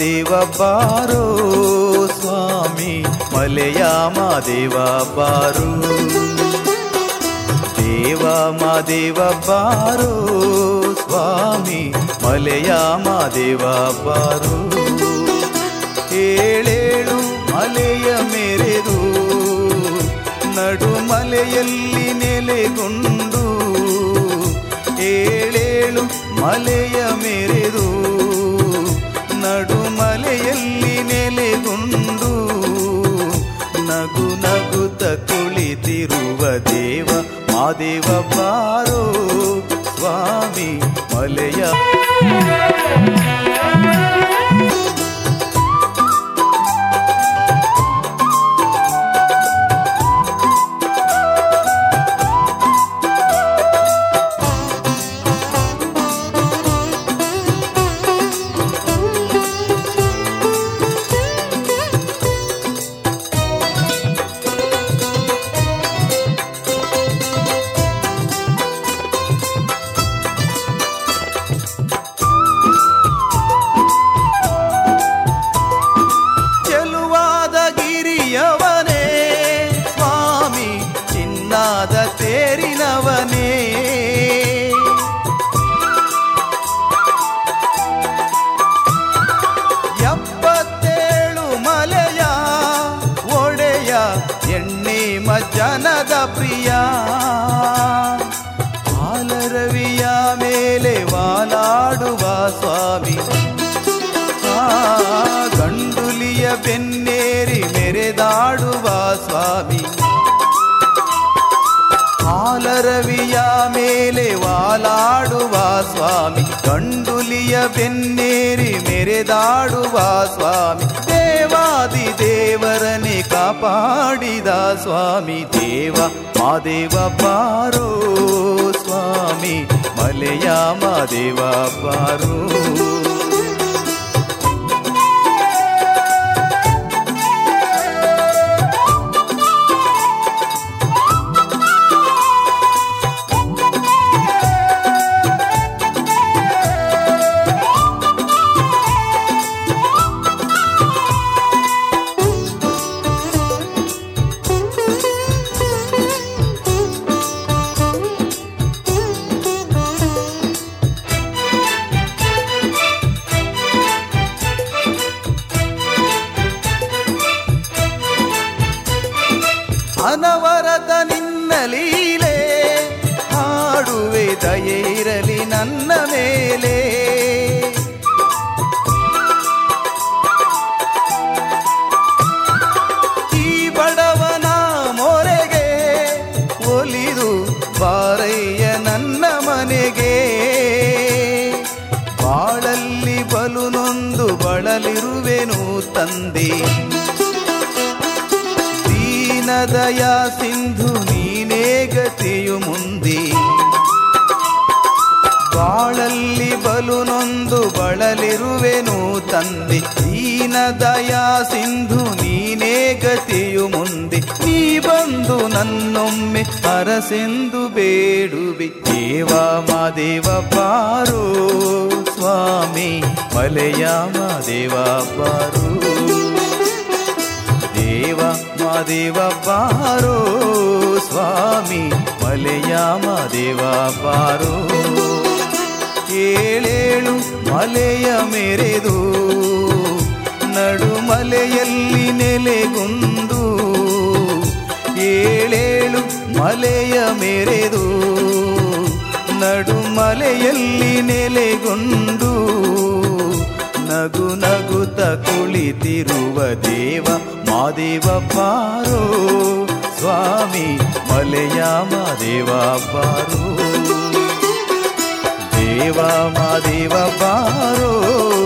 ಮಾದೇವ ಬಾರೋ ಸ್ವಾಮಿ ಮಲೆಯ ಮಾದೇವ ಬಾರೋ ದೇವ ಮಾದೇವ ಬಾರೋ ಸ್ವಾಮಿ ಮಲೆಯ ಮಾದೇವ ಬಾರೋ ಏಳೇಳು ಮಲೆಯ ಮೆರೆದು ನಡುಮಲೆಯಲ್ಲಿ ನೆಲೆಗೊಂಡು ಏಳೇಳು ಮಲೆಯ ಮೆರೆದು ನಡುಮಲೆಯಲ್ಲಿ ನೆಲೆಗೊಂಡು ನಗು ನಗುತ್ತ ಕುಳಿತಿರುವ ದೇವ ಮಾದೇವ ಬಾರೋ ಸ್ವಾಮಿ ಮಲೆಯ ಚೆಲುವಾದ ಗಿರಿಯವನೇ ಸ್ವಾಮಿ ಚಿನ್ನಾದ ತೇರಿನವನೇ ಎಪ್ಪತ್ತೇಳು ಮಲೆಯ ಒಡೆಯ ಎಣ್ಣೆ ಮಜ್ಜನದ ಪ್ರಿಯ ಹಾಲರವಿಯ ಮೇಲೆ ವಾಲಾಡುವ ಸ್ವಾಮಿ ಆ ಗಂಡುಲಿಯ ಬೆನ್ನೇರಿ ಮೆರೆದಾಡುವ ಸ್ವಾಮಿ ಹಾಲರವಿಯ ಮೇಲೆ ವಾಲಾಡುವ ಸ್ವಾಮಿ ಗಂಡುಲಿಯ ಬೆನ್ನೇರಿ ಮೆರೆದಾಡುವ ಸ್ವಾಮಿ ದೇವಾದಿ ದೇವರನೆ ಕಾಪಾಡಿದ ಸ್ವಾಮಿ ದೇವ ಮಾದೇವ ಬಾರೋ ಸ್ವಾಮಿ ಮಲೆಯ ಮಾದೇವ ಬಾರೋ ಅನವರತ ನಿನ್ನ ಲೀಲೆ ಹಾಡುವೆ ದಯೆ ಇರಲಿ ನನ್ನ ಮೇಲೆ ಈ ಬಡವನ ಮೊರೆಗೆ ಒಲಿದು ಬಾರಯ್ಯ ನನ್ನ ಮನೆಗೆ ಬಾಳಲ್ಲಿ ಬಲು ನೊಂದು ಬಳಲಿರುವೆನು ತಂದೆ ದೀನದಯ ಸಿಂಧು ನೀನೇ ಗತಿಯು ಮುಂದೆ ಬಾಳಲ್ಲಿ ಬಲು ನೊಂದು ಬಳಲಿರುವೆನು ತಂದೆ ದೀನದಯ ಸಿಂಧು ನೀನೇ ಗತಿಯು ಮುಂದೆ ನೀ ಬಂದು ನನ್ನೊಮ್ಮೆ ಅರಸೆಂದು ಬೇಡುವೆ ದೇವ ಮಾದೇವ ಬಾರೋ ಸ್ವಾಮಿ ಮಲೆಯ ಮಾದೇವ ಬಾರೋ ದೇವ ಮಾದೇವ ಬಾರೋ ಸ್ವಾಮಿ ಮಲೆಯ ಮಾದೇವ ಬಾರೋ ಏಳೇಳು ಮಲೆಯ ಮೆರೆದು ನಡುಮಲೆಯಲ್ಲಿ ನೆಲೆಗೊಂದು ಏಳೇಳು ಮಲೆಯ ಮೆರೆದು ನಡುಮಲೆಯಲ್ಲಿ ನೆಲೆಗೊಂಡು ನಗು ನಗುತ್ತ ಕುಳಿತಿರುವ ದೇವ ಮಾದೇವ ಬಾರೋ ಸ್ವಾಮಿ ಮಲೆಯ ಮಾದೇವ ಬಾರೋ ದೇವ ಮಾದೇವ ಬಾರೋ